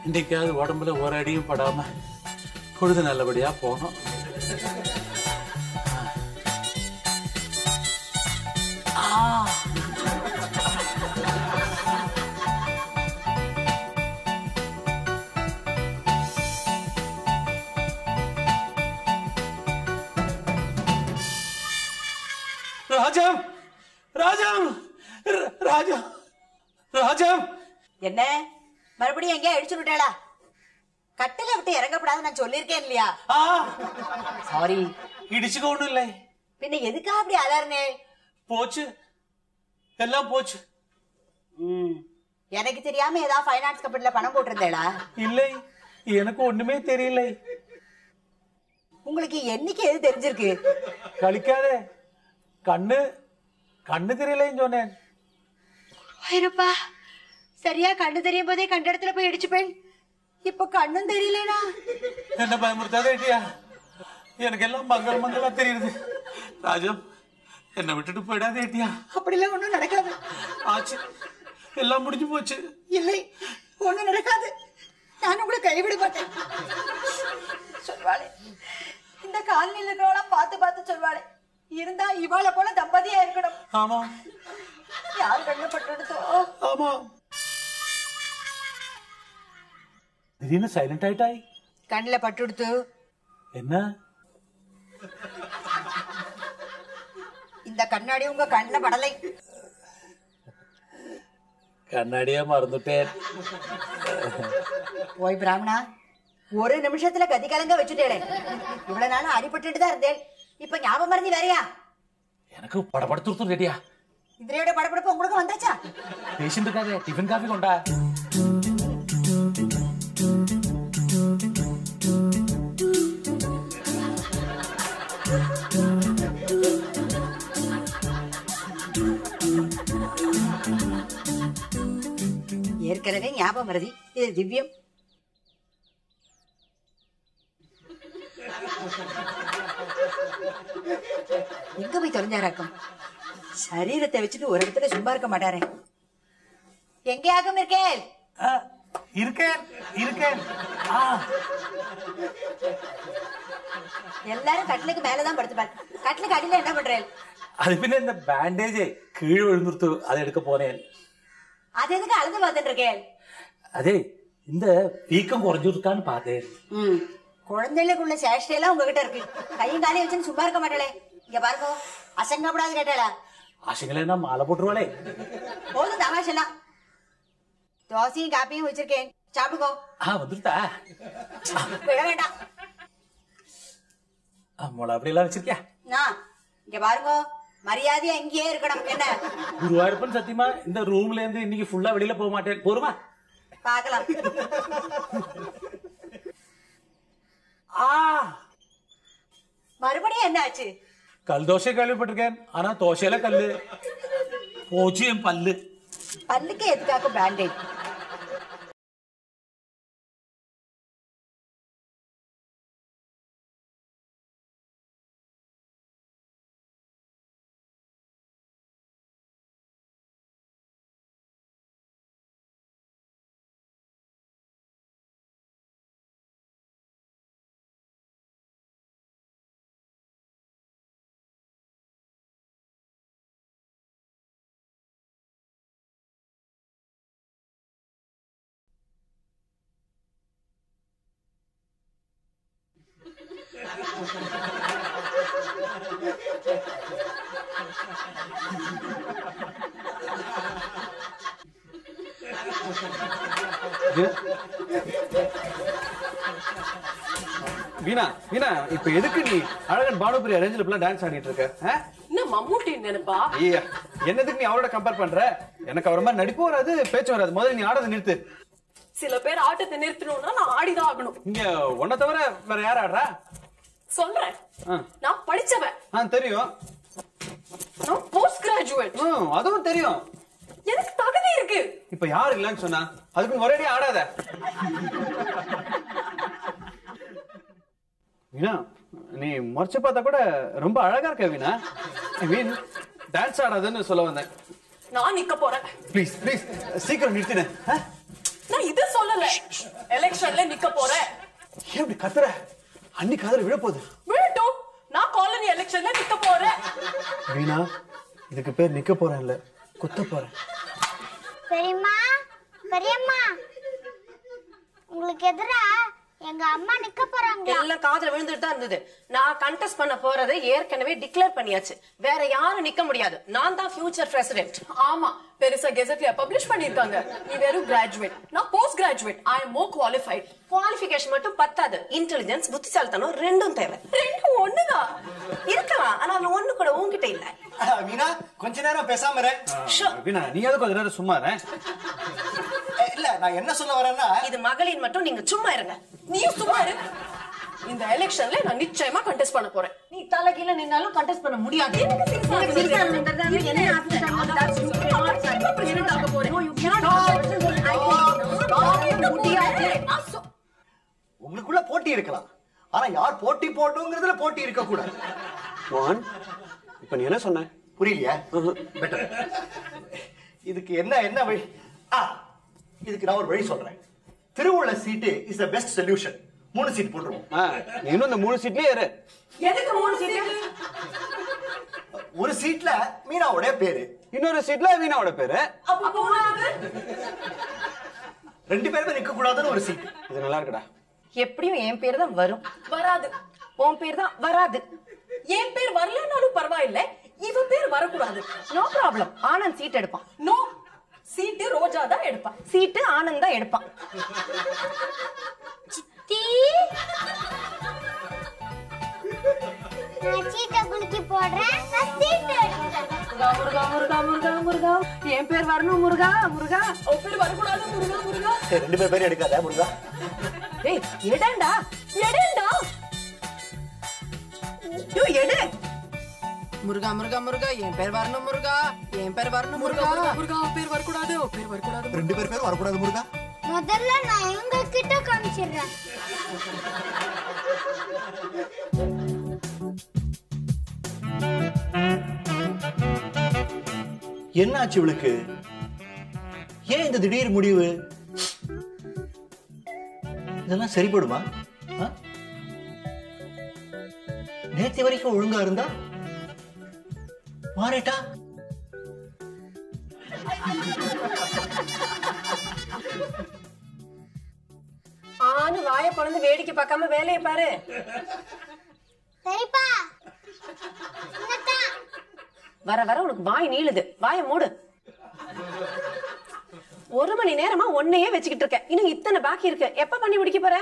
இன்னைக்காவது உடம்புல ஒரு அடியும் படாம பொழுது நல்லபடியா போனோம் ஆ. ராஜம் ராஜம் ர- ராஜம் ராஜம் என்ன மறுபடியும் எங்கேயா அடிச்சு விட்டாளா கட்டில விட்டு இறங்கக்கூடாது நான் சொல்லியிருக்கேன் இல்லையா ஆ சாரி இடிச்சுக்க ஒண்ணும் இல்லை பின்ன எதுக்கா அப்படி அலர்னே போச்சு எல்லாம் போச்சு எனக்கு தெரியாம ஏதாவது ஃபைனான்ஸ் கம்பெனில பணம் போட்டிருந்தேடா இல்லை எனக்கு ஒண்ணுமே தெரியல உங்களுக்கு என்னைக்கு எது தெரிஞ்சிருக்கு கழிக்காதே கண்ணு கண்ணு தெரியலன்னு சொன்னேன் ஐயப்பா சரியா கண்ணு தெரியும் போதே கண்ட இடத்துல போய் அடிச்சுப்பேன் இப்ப கண்ணும் தெரியலனா என்ன பயமுறுத்தாதே ஏட்டியா எனக்கு எல்லாம் மங்கள மங்களா தெரியுது ராஜம் என்னை விட்டுட்டு போயிடாதே ஏட்டியா அப்படிலாம் ஒண்ணும் நடக்காது ஆச்சு எல்லாம் முடிஞ்சு போச்சு இல்லை ஒண்ணும் நடக்காது நான் உங்களை கைவிட மாட்டேன் சொல்வாளே இந்த காலனில இருக்கிறவளாம் பார்த்து பார்த்து சொல்வாளே இருந்தா இவாளை போல தம்பதியா இருக்கணும் ஆமா யார் கண்ணு பட்டுடுதோ ஆமா திடீர்னு சைலண்ட் ஆயிட்டாய் கண்ணுல பட்டுடுத்து என்ன இந்த கண்ணாடி உங்க கண்ணுல படலை கண்ணாடியா மறந்துட்டேன் போய் பிராமணா ஒரு நிமிஷத்துல கதி கலங்க வச்சுட்டேளே இவ்வளவு நாளும் அடிபட்டுட்டு தான் இருந்தேன் இப்ப ஞாபகம் மறந்து வேறையா எனக்கு படபடுத்துருத்து ரெடியா இந்திரியோட படப்படப்பு உங்களுக்கு வந்தாச்சா பேஷண்ட் இருக்காதே டிஃபன் காஃபி கொண்டா ஏற்கனவே ஞாபகம் மறதி இது திவ்யம் எங்க போய் தொலைஞ்சாராக்கம் சரீரத்தை வச்சுட்டு ஒரு இடத்துல சும்மா இருக்க மாட்டாரே எங்கேயாகும் இருக்கேன் ஆ, இருக்கேன் இருக்கேன் ஆ, எல்லாரும் கட்டிலுக்கு மேலதான் படுத்துப்பார் கட்டிலுக்கு அடியில என்ன பண்றேன் அது பின்ன இந்த பேண்டேஜ் கீழே விழுந்துருத்து அதை எடுக்க போனேன் அது எதுக்கு அழுது பார்த்துட்டு இருக்கேன் அதே இந்த வீக்கம் குறைஞ்சிருக்கான்னு பார்த்தேன் ம் குழந்தைகளுக்குள்ள சேஷ்டையெல்லாம் உங்ககிட்ட இருக்கு கையும் காலையும் வச்சுன்னு சும்மா இருக்க மாட்டாளே இங்க பாருங்க அசங்கப்படாது கேட்டாளா ஆசைங்களே நான் மாலை போட்டுருவாளே போதும் தமாஷெல்லாம் தோசையும் காப்பியும் வச்சிருக்கேன் சாப்பிடுக்கோ ஆ வந்துருத்தா விட வேண்டாம் மொளை அப்படியெல்லாம் வச்சிருக்கியா ஆ, இங்க பாருங்க மரியாதையா இங்கேயே இருக்கணும் என்ன குருவாயூரப்பன் சத்தியமா இந்த ரூம்ல இருந்து இன்னைக்கு ஃபுல்லா வெளியில போக மாட்டேன் போருமா பார்க்கலாம் ஆ மறுபடியும் என்ன ஆச்சு கல் தோசை கேள்விப்பட்டிருக்கேன் ஆனா தோசையில கல்லு போச்சு என் பல்லு பல்லுக்கு எதுக்காக பேண்டேஜ் வீணா வீணா இப்ப எதுக்கு நீ அழகன் பானுபிரியா ரேஞ்சில் இப்பெல்லாம் டான்ஸ் ஆடிட்டு இருக்க ஆ? என்ன மம்மூட்டி நினைப்பா ஐயா என்னதுக்கு நீ அவரோட கம்பேர் பண்ற எனக்கு அவர் மாதிரி நடிப்பும் வராது பேச்சும் வராது முதல்ல நீ ஆடதை நிறுத்து சில பேர் ஆட்டத்தை நிறுத்தணும்னா நான் ஆடிதான் ஆகணும் இங்க உன்னை தவிர வேற யார் ஆடுறா சொல்றேன் ஆ. நான் படிச்சவன் ஆ தெரியும் நான் போஸ்ட் கிராஜுவேட் ம், அதுவும் தெரியும் எனக்கு தகுதி இருக்கு இப்ப யார் இல்லைன்னு சொன்னா அதுக்கு ஒரேடியா ஆடாத வீணா நீ முறைச்சு பார்த்தா கூட ரொம்ப அழகா இருக்க வீணா ஐ மீன் டான்ஸ் ஆடாதுன்னு சொல்ல வந்தேன் நான் நிக்க போறேன் ப்ளீஸ் ப்ளீஸ் சீக்கிரம் நிறுத்தினேன் நான் இது சொல்ல சொல்லல எலெக்ஷன்ல நிக்க போறேன் ஏன் இப்படி கத்துற அன்னி காதல விழ போகுது விழட்டும் நான் காலனி எலெக்ஷன்ல நிக்க போறேன் வீணா இதுக்கு பேர் நிக்க போறேன் இல்ல குத்த போறேன் பெரியம்மா பெரியம்மா உங்களுக்கு எதிரா எங்க அம்மா நிக்க போறாங்களா எல்லாம் காதுல விழுந்துட்டு தான் இருந்தது நான் கண்டெஸ்ட் பண்ண போறதை ஏற்கனவே டிக்ளேர் பண்ணியாச்சு வேற யாரும் நிக்க முடியாது நான் தான் ஃபியூச்சர் பிரசிடென்ட் ஆமா பெருசா கெசட்ல பப்ளிஷ் பண்ணிருக்காங்க நீ வெறும் கிராஜுவேட் நான் post graduate I am more qualified qualification மட்டும் பத்தாது இன்டெலிஜென்ஸ் புத்திசாலித்தனம் ரெண்டும் தேவை ரெண்டும் ஒண்ணுதான் இருக்கலாம் ஆனா அது ஒண்ணு கூட உன்கிட்ட இல்ல மீனா கொஞ்ச நேரம் பேசாம இரு. வீணா நீ எதுக்கு கொஞ்ச நேரம் சும்மா இரு. அஹ், இல்ல நான் என்ன சொல்ல வரேன்னா இது மகளிர் மட்டும் நீங்க சும்மா இருங்க நீயும் சும்மா இரு இந்த எலெக்ஷன்ல நான் நிச்சயமா கண்டெஸ்ட் பண்ண போறேன் நீ தலைகீழ நின்னாலும் கண்டெஸ்ட் பண்ண முடியாது உங்களுக்குள்ள போட்டி இருக்கலாம் ஆனா யார் போட்டி போட்டோங்கிறதுல போட்டி இருக்க கூடாது மோகன் இப்ப நீ என்ன சொன்ன புரியலையா பெட்டர் இதுக்கு என்ன என்ன வழி ஆ இதுக்கு நான் ஒரு வழி சொல்றேன் திருவுள்ள சீட்டு இஸ் த பெஸ்ட் சொல்யூஷன் மூணு சீட் போட்டுருவோம் ஆ, நீ இன்னும் இந்த மூணு சீட்லயே இரு எதுக்கு மூணு சீட்டு ஒரு சீட்ல மீனாவுடைய பேரு இன்னொரு சீட்ல வீணாவோட பேரு அப்ப மூணாவது ரெண்டு பேருமே நிக்க கூடாதுன்னு ஒரு சீட் இது நல்லா இருக்குடா எப்படியும் என் பேர் தான் வரும் வராது உன் பேர் தான் வராது என் பேர் வரலனாலும் பரவாயில்ல இவ பேர் வரக்கூடாது நோ ப்ராப்ளம் ஆனந்த் சீட் எடுப்பான் நோ சீட்டு ரோஜா தான் எடுப்பா சீட்டு ஆனந்த் தான் எடுப்பான் சித்தி நான் சீட்டை குலுக்கி போடுறேன் நான் சீட்டு எடுக்கிறேன் முருகா முருகா முருகா முருகா முருகா என் பேர் வரணும் முருகா முருகா அவ பேர் வரக்கூடாது முருகா முருகா சரி ரெண்டு பேர் பேரும் எடுக்காத முருகா ஏய் எடண்டா எடேண்டா யோ எடு முருகா முருகா முருகா என் பேர் வரணும் முருகா என் பேர் வரணும் முருகா முருகா முருகா முருகா அவ பேர் வரக்கூடாது அவ பேர் வரக்கூடாது ரெண்டு பேர் பேரும் வரக்கூடாது முருகா முதல்ல நான் இவங்க கிட்ட காமிச்சிடுறேன் என்னாச்சு இவளுக்கு ஏன் இந்த திடீர் முடிவு இதெல்லாம் சரிப்படுமா ஆ? நேத்து வரைக்கும் ஒழுங்கா இருந்தா மாறிட்டா ஆனு வாய பொழந்து வேடிக்கை பார்க்காம வேலையை பாரு சரிப்பா என்னத்தான் வர வர உனக்கு வாய் நீளுது வாய மூடு ஒரு மணி நேரமா ஒன்னையே வச்சுக்கிட்டு இருக்க இன்னும் இத்தனை பாக்கி இருக்கு எப்ப பண்ணி முடிக்க போற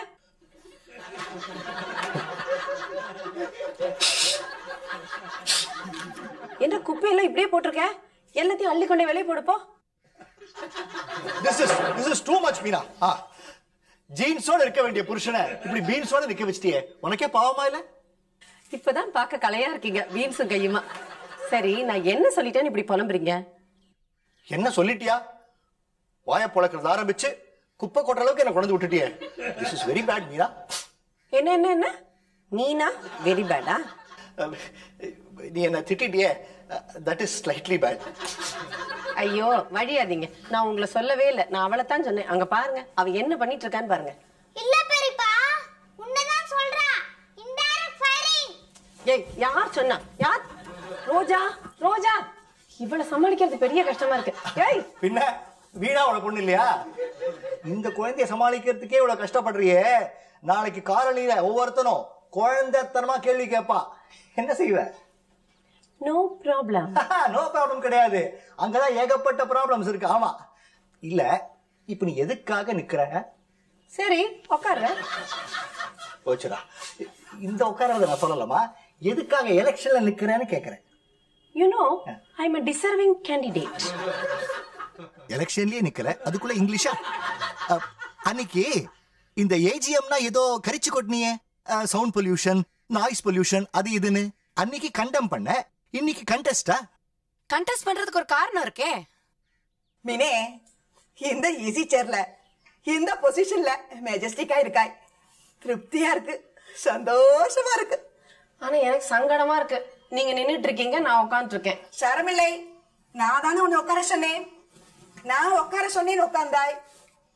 என்ன குப்பையெல்லாம் இப்படியே போட்டிருக்க எல்லாத்தையும் அள்ளி கொண்டே வெளியே போடுப்போ this is this is too much Meena ஆ ஜீன்ஸோட இருக்க வேண்டிய புருஷனை இப்படி பீன்ஸோட நிக்க வச்சிட்டியே உனக்கே பாவமா இல்ல இப்பதான் பார்க்க கலையா இருக்கீங்க பீன்ஸும் கையுமா சரி நான் என்ன சொல்லிட்டேன்னு இப்படி புலம்புறீங்க என்ன சொல்லிட்டியா வாய பொழக்கிறது ஆரம்பிச்சு குப்பை கொட்டுற அளவுக்கு என்ன கொண்டு விட்டுட்டியே this is very bad Meena என்ன என்ன என்ன நீனா வெரி பேடா அஹ், நீ என்ன திட்டிட்டியே தட் இஸ் ஸ்லைட்லி பேட் ஐயோ வழியாதீங்க நான் உங்களை சொல்லவே இல்லை நான் அவளை தான் சொன்னேன் அங்க பாருங்க அவ என்ன பண்ணிட்டு இருக்கான்னு பாருங்க இல்ல பெரியப்பா உன்னதான் சொல்றேன் இன்டைரக்ட் ஃபயரிங் ஏய் யார் சொன்னா யார் ரோஜா ரோஜா இவளை சமாளிக்கிறது பெரிய கஷ்டமா இருக்கு ஏய் பின்ன வீணாவோட பொண்ணு இல்லையா இந்த குழந்தைய சமாளிக்கிறதுக்கே இவ்வளவு கஷ்டப்படுறியே நாளைக்கு காலனியில ஒவ்வொருத்தனும் குழந்தைத்தனமா கேள்வி கேட்பான் என்ன செய்வ நோ ப்ராப்ளம் நோ ப்ராப்ளம் கிடையாது அங்கதான் ஏகப்பட்ட ப்ராப்ளம்ஸ் இருக்கு ஆமா இல்ல இப்ப நீ எதுக்காக நிக்கிற சரி உட்கார்ற போச்சுடா இந்த உட்காரத நான் சொல்லலாமா எதுக்காக எலெக்ஷன்ல நிக்கிறேன்னு கேக்குறேன் you know I am a deserving candidate எலெக்ஷன்லயே நிக்கல அதுக்குள்ள இங்கிலீஷா அஹ், அன்னைக்கு இந்த ஏஜிஎம்னா ஏதோ கரிச்சு கொட்டினியே சவுண்ட் பொல்யூஷன் நாய்ஸ் பொல்யூஷன் அது இதுன்னு அன்னைக்கு கண்டம் பண்ண இன்னைக்கு கண்டெஸ்டா கண்டெஸ்ட் பண்றதுக்கு ஒரு காரணம் இருக்கே மினே இந்த ஈஸி சேர்ல இந்த பொசிஷன்ல மெஜஸ்டிக்கா இருக்காய் திருப்தியா இருக்கு சந்தோஷமா இருக்கு ஆனா எனக்கு சங்கடமா இருக்கு நீங்க நின்னுட்டு இருக்கீங்க நான் உட்கார்ந்து இருக்கேன் சரமில்லை நான் தானே உன்னை உட்கார சொன்னேன் நான் உட்கார சொன்னேன் உட்கார்ந்தாய்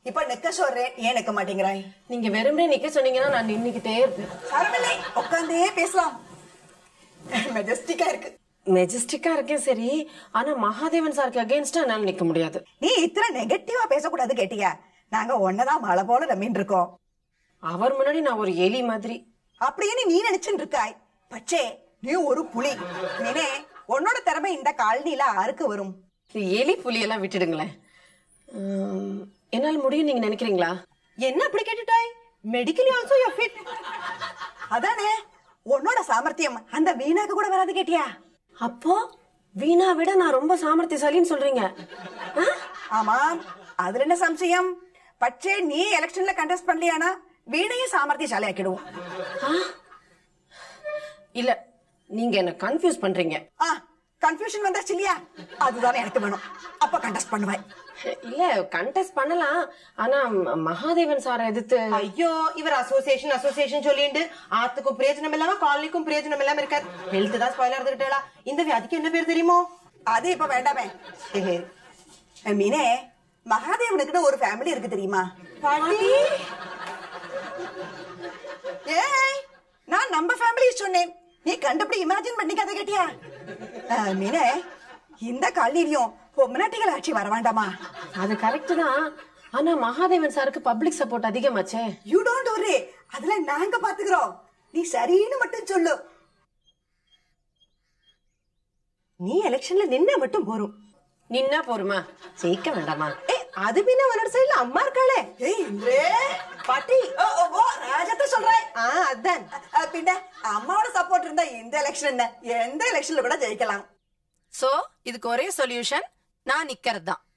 இப்ப நிக்க சொல்றேன் ஏன் நிக்க மாட்டேங்கிறாய் நீங்க வெறுமனே நிக்க சொன்னீங்கன்னா நான் நின்னுக்கிட்டே இருப்பேன் சரமில்லை உட்காந்தே பேசலாம் மெஜஸ்டிக்கா இருக்கு மெஜஸ்டிக்கா இருக்கேன் சரி ஆனா மகாதேவன் சாருக்கு அகைன்ஸ்டா என்னால நிக்க முடியாது நீ இத்தனை நெகட்டிவா பேசக்கூடாது கேட்டியா நாங்க ஒன்னதான் மழை போல நம்பின்னு இருக்கோம் அவர் முன்னாடி நான் ஒரு எலி மாதிரி அப்படின்னு நீ நினைச்சுட்டு இருக்காய் பச்சே நீ ஒரு புலி நீனே உன்னோட திறமை இந்த காலனில ஆருக்கு வரும் இந்த எலி புலியெல்லாம் விட்டுடுங்களேன் உம், என்னால முடியும் நீங்க நினைக்கிறீங்களா என்ன அப்படி கேட்டுட்டாய் மெடிக்கலி ஆல்சோ யூ ஃபிட் அதானே உன்னோட சாமர்த்தியம் அந்த வீணாக்கு கூட வராது கேட்டியா அப்போ வீணா விட நான் ரொம்ப சாமர்த்தியசாலின்னு சொல்றீங்க ஆ? ஆமா அதுல என்ன சம்சயம் பச்சே நீ எலெக்ஷன்ல கண்டெஸ்ட் பண்ணலையானா வீணையும் சாமர்த்தியசாலி ஆக்கிடுவோம் இல்ல நீங்க என்ன கன்ஃபியூஸ் பண்றீங்க ஆ கன்ஃபியூஷன் வந்தாச்சு இல்லையா அதுதானே எனக்கு வேணும் அப்ப கண்டெஸ்ட் பண்ணுவேன் இல்ல கண்டெஸ்ட் பண்ணலாம் ஆனா ம- மகாதேவன் சாரை எதிர்த்து ஐயோ இவர் அசோசியேஷன் அசோசியேஷன் சொல்லிட்டு ஆத்துக்கும் பிரயோஜனம் இல்லாம காலனிக்கும் பிரயோஜனம் இல்லாம இருக்காரு ஹெல்த் தான் ஸ்பாயிலா இருந்துட்டா இந்த வியாதிக்கு என்ன பேர் தெரியுமோ அது இப்ப வேண்டாமே மீனே மகாதேவனுக்குன்னு ஒரு ஃபேமிலி இருக்கு தெரியுமா ஏய் நான் நம்ம ஃபேமிலி சொன்னேன் நீ கண்டபடி இமேஜின் பண்ணிக்காத கேட்டியா அஹ், மீனே இந்த காலனிலையும் பொம்மநாட்டிகள் ஆட்சி வர வேண்டாமா அது கரெக்ட் தான் ஆனா மகாதேவன் சாருக்கு பப்ளிக் சப்போர்ட் அதிகமாச்சே யூ டோன்ட் worry அதுல நாங்க பாத்துக்கிறோம் நீ சரின்னு மட்டும் சொல்லு நீ எலெக்ஷன்ல நின்னா மட்டும் போறோம் நின்னா போருமா ஜெயிக்க வேண்டாமா ஏ அது பின்ன உன்னோட சைடுல அம்மா இருக்காளே ஏய் இந்திரே பாட்டி ஓ, ஓ, ஓ, ராஜத்தை சொல்றேன் ஆ அதான் அஹ், பின்ன அம்மாவோட சப்போர்ட் இருந்தா இந்த எலெக்ஷன் என்ன எந்த எலெக்ஷன்ல கூட ஜெயிக்கலாம் சோ இதுக்கு ஒரே சொல்யூஷன் நான் நிக்கிறது தான்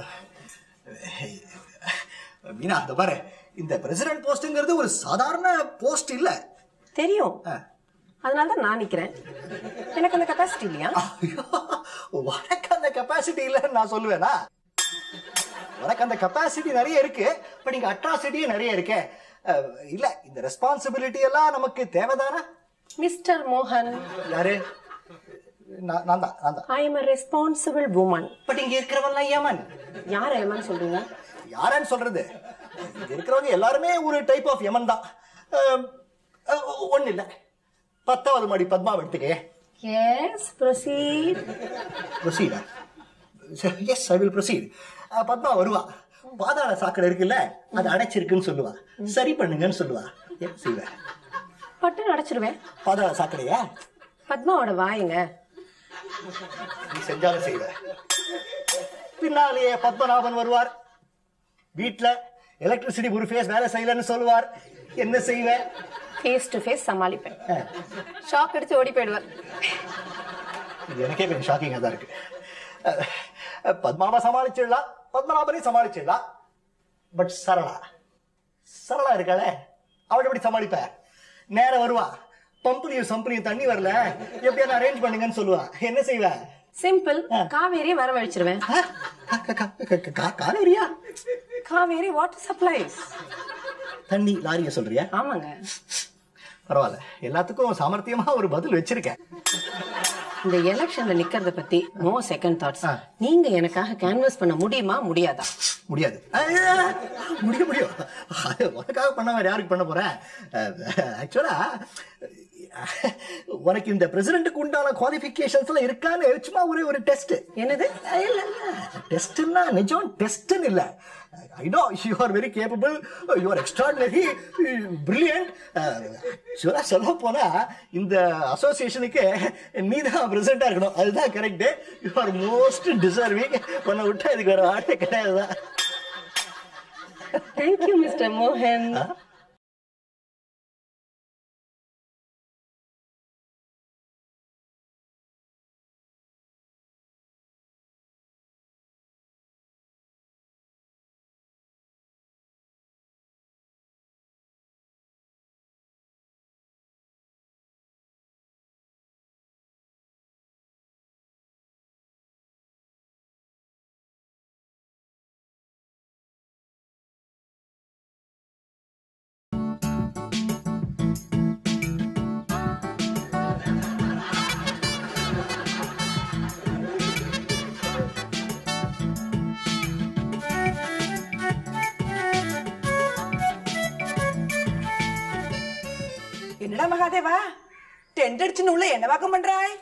மீனா அந்த பாரு இந்த பிரசிடென்ட் போஸ்ட்ங்கிறது ஒரு சாதாரண போஸ்ட் இல்ல தெரியும் ஆ. அதனால தான் நான் நிக்கிறேன் எனக்கு அந்த கெப்பாசிட்டி இல்லையா ஐயோ, உனக்கு அந்த கெப்பாசிட்டி இல்லைன்னு நான் சொல்லுவேனா உனக்கு அந்த கெப்பாசிட்டி நிறைய இருக்கு பட் இங்க அட்ராசிட்டியும் நிறைய இருக்கு அஹ், இல்ல இந்த ரெஸ்பான்சிபிலிட்டி எல்லாம் நமக்கு தேவைதானே மிஸ்டர் மோகன் யாரு நான் நான் தான் நான் தான் I am a responsible woman but இங்க இருக்கிறவன்லாம் ஏமன் யார் ஏமான்னு சொல்றீங்க யாரன்னு சொல்றது இங்க இருக்கிறவங்க எல்லாருமே ஒரு டைப் ஆஃப் யமன் தான் ஒன்னு இல்ல பத்தாவது மாடி பத்மாவை எடுத்துக்கே yes proceed proceed yes I will proceed Padma வருவா பாதாள சாக்கடை இருக்குல்ல அது அடைச்சிருக்குன்னு சொல்லுவா சரி பண்ணுங்கன்னு சொல்லுவா ஏன் செய்வேன் பட்டு அடைச்சிருவேன் பாதாள சாக்கடையா பத்மாவோட வாயுங்க நீ செஞ்சாலும் செய்வேன் பின்னாலேயே பத்மநாபன் வருவார் வீட்ல எலக்ட்ரிசிட்டி ஒரு ஃபேஸ் வேலை செய்யலன்னு சொல்லுவார் என்ன செய்வேன் ஃபேஸ் டு ஃபேஸ் சமாளிப்பேன் ஷாக் எடுத்து ஓடி போயிடுவேன் இது எனக்கே கொஞ்சம் ஷாக்கிங்காக தான் இருக்கு அஹ், பத்மாவை சமாளிச்சிடலாம் பத்மநாபனையும் சமாளிச்சிடலாம் பட் சரளா சரளா இருக்காளே அவளை எப்படி சமாளிப்ப நேரம் வருவா பம்புலையும் சம்புலையும் தண்ணி வரல எப்படியா அரேஞ்ச் பண்ணுங்கன்னு சொல்லுவா என்ன செய்வ சிம்பிள் காவேரி வரவழைச்சிருவேன் அஹ், கா- கா- கா- கா- கா- காவேரியா காவேரி வாட்டர் சப்ளைஸ் தண்ணி லாரிய சொல்றியா ஆமாங்க பரவாயில்ல எல்லாத்துக்கும் சாமர்த்தியமா ஒரு பதில் வச்சிருக்கேன் இந்த எலெக்ஷன்ல நிக்கிறத பத்தி நோ செகண்ட் தாட்ஸ் ஆ. நீங்க எனக்காக கேன்வாஸ் பண்ண முடியுமா முடியாதா முடியாது அஹ், முடியும் முடியும் அது உனக்காக பண்ண வேற யாருக்கு பண்ண போறேன் ஆக்சுவலா உனக்கு இந்த பிரசிடென்ட்டுக்கு உண்டான குவாலிஃபிகேஷன்ஸ்லாம் இருக்கான்னு சும்மா ஒரே ஒரு டெஸ்ட் என்னது இல்ல இல்ல டெஸ்ட்னா நிஜம் டெஸ்ட்னு இல்ல I know you are very capable you are extraordinary brilliant ஆக்சுவலா சொல்ல போனா இந்த அசோசியேஷனுக்கு நீ தான் பிரசிடண்டா இருக்கணும் அதுதான் correct you are most deserving உன்னை விட்டா இதுக்கு வேற வார்த்தை கிடையாது தேங்க்யூ மிஸ்டர் மோகன் ஏண்டா மகாதேவா டென்ட் அடிச்சுன்னு உள்ள என்ன வாக்கம் பண்றாய்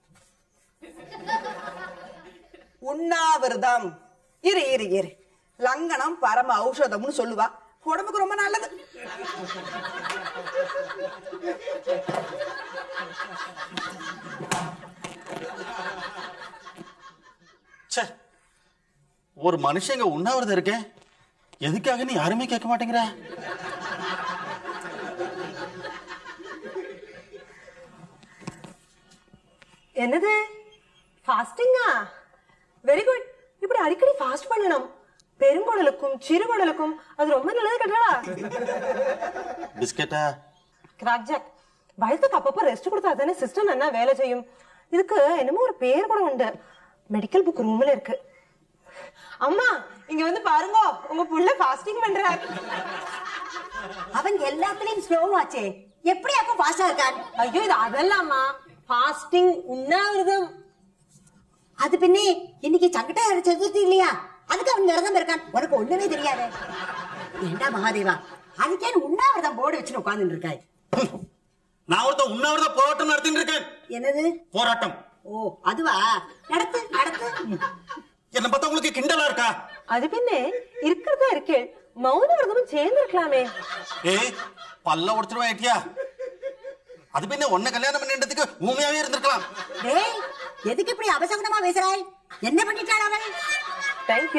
உண்ணாவிரதம் இரு இரு இரு லங்கனம் பரம ஔஷதம்னு சொல்லுவா உடம்புக்கு ரொம்ப நல்லது ச்சே ஒரு மனுஷங்க உண்ணாவிரதம் இருக்கே எதுக்காக நீ யாருமே கேட்க மாட்டேங்கிற என்னது ஃபாஸ்டிங்கா வெரி குட் இப்படி அடிக்கடி ஃபாஸ்ட் பண்ணணும் பெருங்குடலுக்கும் சிறுகுடலுக்கும் அது ரொம்ப நல்லது கட்டாளா பிஸ்கெட்டா கிராக் ஜாக் வயசுக்கு அப்பப்போ ரெஸ்ட் கொடுத்தா தானே சிஸ்டம் என்ன வேலை செய்யும் இதுக்கு என்னமோ ஒரு பேர் கூட உண்டு மெடிக்கல் புக் ரூம்ல இருக்கு அம்மா இங்க வந்து பாருங்க உங்க புள்ள ஃபாஸ்டிங் பண்றாரு அவன் எல்லாத்துலயும் ஸ்லோவாச்சே எப்படி அப்ப பாஸ்டா இருக்கான் ஐயோ இது அதெல்லாமா ஃபாஸ்டிங் உண்ணாவிரதம் அது பின்னே இன்னைக்கு சங்கட்ட சதுர்த்தி இல்லையா அதுக்கு அவன் விரதம் இருக்கான் உனக்கு ஒண்ணுமே தெரியாது ஏண்டா மகாதேவா அதுக்கே உண்ணாவிரதம் போர்டு வச்சுன்னு உட்கார்ந்துட்டு இருக்காய் நான் ஒருத்தன் உண்ணாவிரத போராட்டம் நடத்திட்டு இருக்கேன் என்னது போராட்டம் ஓ அதுவா நடத்து நடத்து என்ன பார்த்தா உங்களுக்கு கிண்டலா இருக்கா அது பின்ன இருக்கிறதா இருக்கே மௌன விரதமும் சேர்ந்து இருக்கலாமே ஏய் பல்ல உடைச்சிருவேன் ஏட்டியா அது பின்ன உன்னை கல்யாணம் பண்ணிட்டதுக்கு ஊமையாவே இருந்திருக்கலாம் டேய் எதுக்கு இப்படி அபசகுனமா பேசுறாய் என்ன பண்ணிட்டாள் அவள் தேங்க்யூ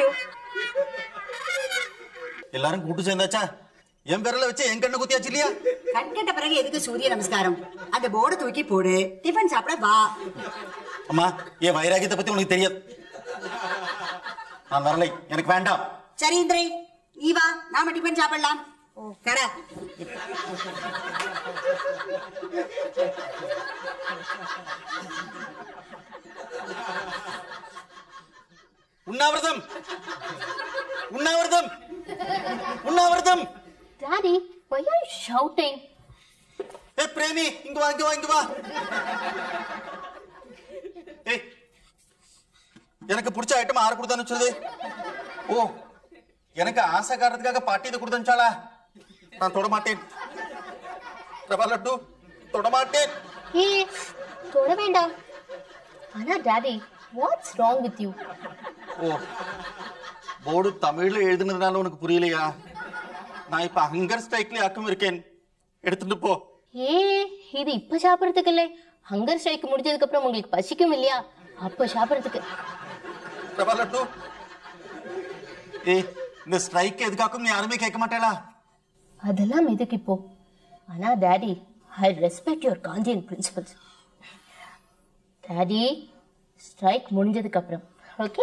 எல்லாரும் கூட்டு சேர்ந்தாச்சா என் பேரில் வச்சு என் கண்ணை குத்தியாச்சு இல்லையா கண்கட்ட பிறகு எதுக்கு சூரிய நமஸ்காரம் அந்த போர்டை தூக்கி போடு டிஃபன் சாப்பிட வா அம்மா என் வைராகியத்தை பத்தி உனக்கு தெரியாது நான் வரலை எனக்கு வேண்டாம் சரி இந்திரை நீ வா நாம டிஃபன் சாப்பிடலாம் கடை உண்ணாவிரதம் உண்ணாவிரதம் உண்ணாவிரதம் Daddy, why are you shouting? ஏ பிரேமி இங்க வா இங்க வா இங்க வா ஏய் எனக்கு பிடிச்ச ஐட்டம் ஆறு கொடுத்தான்னு வச்சது ஓ எனக்கு ஆசை காரணத்துக்காக பாட்டி இதை கொடுத்தனுச்சாளா நான் தொட மாட்டேன் ரவா லட்டு தொட மாட்டேன் Hey, தொட வேண்டாம் ஆனா daddy what's wrong with you oh board தமிழ்ல எழுதுனதுனால உனக்கு புரியலையா நான் இப்ப ஹங்கர் ஸ்ட்ரைக்ல ஆக்கம் இருக்கேன் எடுத்துட்டு போ ஏ இது இப்ப சாப்பிடறதுக்கு இல்லை ஹங்கர் ஸ்ட்ரைக் முடிஞ்சதுக்கு அப்புறம் உங்களுக்கு பசிக்கும் இல்லையா அப்ப சாப்பிடறதுக்கு ரவா லட்டு ஏய் இந்த ஸ்ட்ரைக் எதுக்காக்கும் யாருமே கேட்க மாட்டேளா அதெல்லாம் எதுக்கு இப்போ ஆனா daddy I respect your Gandhian principles daddy strike முடிஞ்சதுக்கு அப்புறம் ஓகே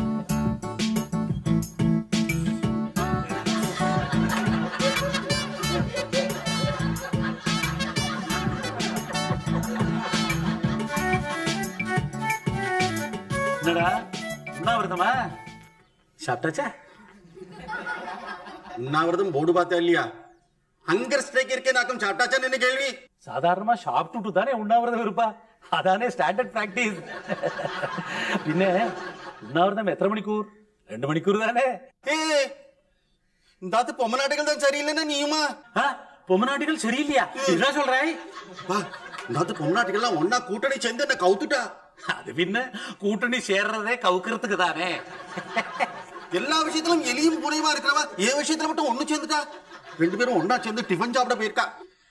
என்னடா உண்ணாவிரதமா சாப்பிட்டாச்சா உண்ணாவிரதம் போர்டு பார்த்தா இல்லையா ஹங்கர் ஸ்ட்ரைக் இருக்கேன் நாக்கம் சாப்பிட்டாச்சான்னு என்ன கேள்வி சாதாரணமா சாப்பிட்டுட்டு தானே உண்ணாவிரதம் இருப்பா அதானே ஸ்டாண்டர்ட் பிராக்டிஸ் பின்ன உண்ணாவிரதம் எத்தனை மணிக்கூர் ரெண்டு மணிக்கூர் தானே ஏ இந்த ஆத்து பொம்மை நாட்டுகள் தான் சரியில்லைன்னா நீயுமா ஆ, பொம்மநாட்டிகள் சரியில்லையா என்ன சொல்றாய் வா இந்த ஆத்து பொம்மை நாட்டுகள்லாம் ஒன்னா கூட்டணி சேர்ந்து என்ன கவுத்துட்டா அது பின்ன கூட்டணி சேர்றதே கவுக்கிறதுக்கு தானே எல்லா விஷயத்திலும் எலியும் புனையுமா இருக்கிறவா என் விஷயத்துல மட்டும் ஒண்ணு சேர்ந்துட்டா ரெண்டு பேரும் ஒண்ணா சேர்ந்து டிஃபன் சாப்பிட போயிருக்கா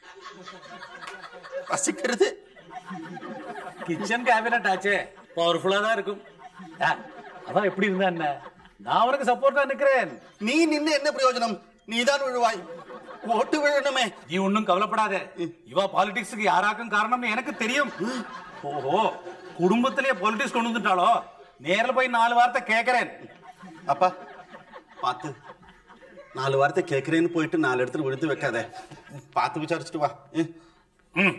பசிக்கிறது கிச்சன் கேபினட் ஆச்சே பவர்ஃபுல்லா தான் இருக்கும் ஆ, அதான் எப்படி இருந்தா என்ன நான் உனக்கு சப்போர்ட்டா நிக்கிறேன் நீ நின்னு என்ன பிரயோஜனம் நீதான் விழுவாய் ஓட்டு விழணுமே நீ ஒன்னும் கவலைப்படாத இவ பாலிடிக்ஸுக்கு யாராக்கும் காரணம்னு எனக்கு தெரியும் ஓஹோ குடும்பத்திலேயே பாலிடிக்ஸ் கொண்டு வந்துட்டாளோ நேர்ல போய் நாலு வார்த்தை கேக்குறேன் அப்பா பார்த்து நாலு வார்த்தை கேட்கறேன்னு போயிட்டு நாலு இடத்துல விழுத்து வைக்காத பார்த்து விசாரிச்சுட்டு வா ம்.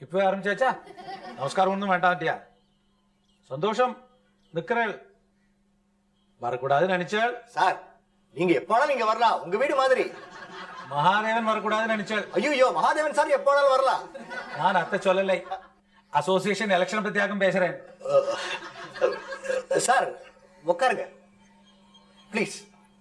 இப்பவே ஆரம்பிச்சாச்சா நமஸ்காரம் ஒன்றும் வேண்டாம்ட்டியா சந்தோஷம் நிக்கிறேள் வரக்கூடாதுன்னு நினைச்சாள் சார் நீங்க எப்போனாலும் இங்க வரலாம் உங்க வீடு மாதிரி மகாதேவன் வரக்கூடாதுன்னு நினைச்சாள் ஐயோ மகாதேவன் சார் எப்போனாலும் வரலாம் நான் அத்தை சொல்லலை அசோசியேஷன் எலெக்ஷன் பத்தியாக்கும் பேசுறேன் சார் உட்காருங்க ப்ளீஸ்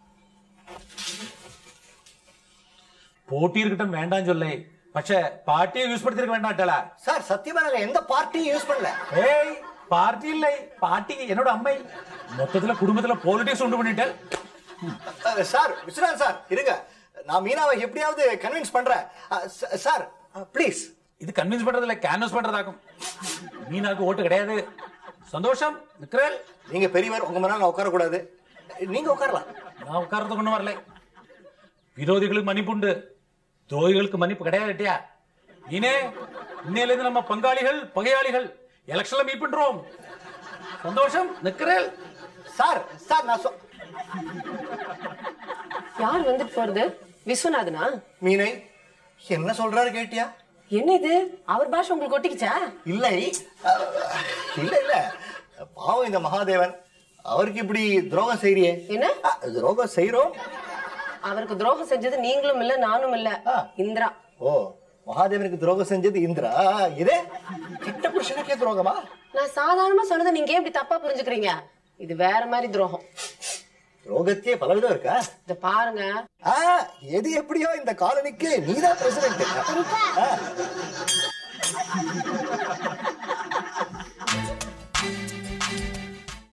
போட்டி இருக்கட்டும் வேண்டாம் சொல்லை പക്ഷേ പാർട്ടിയെ യൂസ് പടുത്തിരിക്ക വേണ്ടാട്ടല சார் சத்தியமா நாங்க எந்த பார்ட்டியும் யூஸ் பண்ணல ஏய் பார்ட்டி இல்லை பாட்டி என்னோட அம்மை மொத்தத்துல குடும்பத்துல பாலிடிக்ஸ் உண்டு பண்ணிட்டு அஹ், சார் விஸ்வநாத் சார் இருங்க நான் மீனாவை எப்படியாவது கன்வின்ஸ் பண்றேன் அஹ், ச- சார் ப்ளீஸ் இது கன்வின்ஸ் பண்றது இல்ல கேன்வஸ் பண்றதாக்கும் மீனாக்கு ஓட்டு கிடையாது சந்தோஷம் நிக்கிறேன் நீங்க பெரியவர் உங்க முன்னால நான் உட்கார கூடாது நீங்க உட்காரலாம் நான் உட்கார்றது கொண்டு வரல விரோதிகளுக்கு மன்னிப்புண்டு துரோகிகளுக்கு மன்னிப்பு கிடையாது இல்லையா இனே இன்னையில இருந்து நம்ம பங்காளிகள் பகையாளிகள் எலெக்ஷன்ல மீட் பண்றோம் சந்தோஷம் நிக்கிறேன் சார் சார் நான் சொ- யார் வந்துட்டு போறது விஸ்வநாதனா மீனை என்ன சொல்றாரு கேட்டியா என்ன இது அவர் பாஷை உங்களுக்கு ஒட்டிக்கிச்சா இல்லை அஹ், இல்ல இல்ல பாவம் இந்த மகாதேவன் அவருக்கு இப்படி துரோகம் செய்றியே என்ன? அஹ், துரோகம் செய்றோம் அவருக்கு துரோகம் செஞ்சது நீங்களும் இல்ல நானும் இல்ல ஆ. இந்திரா ஓ மகாதேவனுக்கு துரோகம் செஞ்சது இந்திரா இதே கிட்ட புருஷனுக்கே துரோகமா நான் சாதாரணமா சொன்னதை நீங்க ஏன் இப்படி தப்பா புரிஞ்சுக்கிறீங்க இது வேற மாதிரி துரோகம் துரோகத்தையே பலவிதம் இருக்கா இத பாருங்க ஆ, எது எப்படியோ இந்த காலனிக்கு நீதான் பிரசிடென்ட்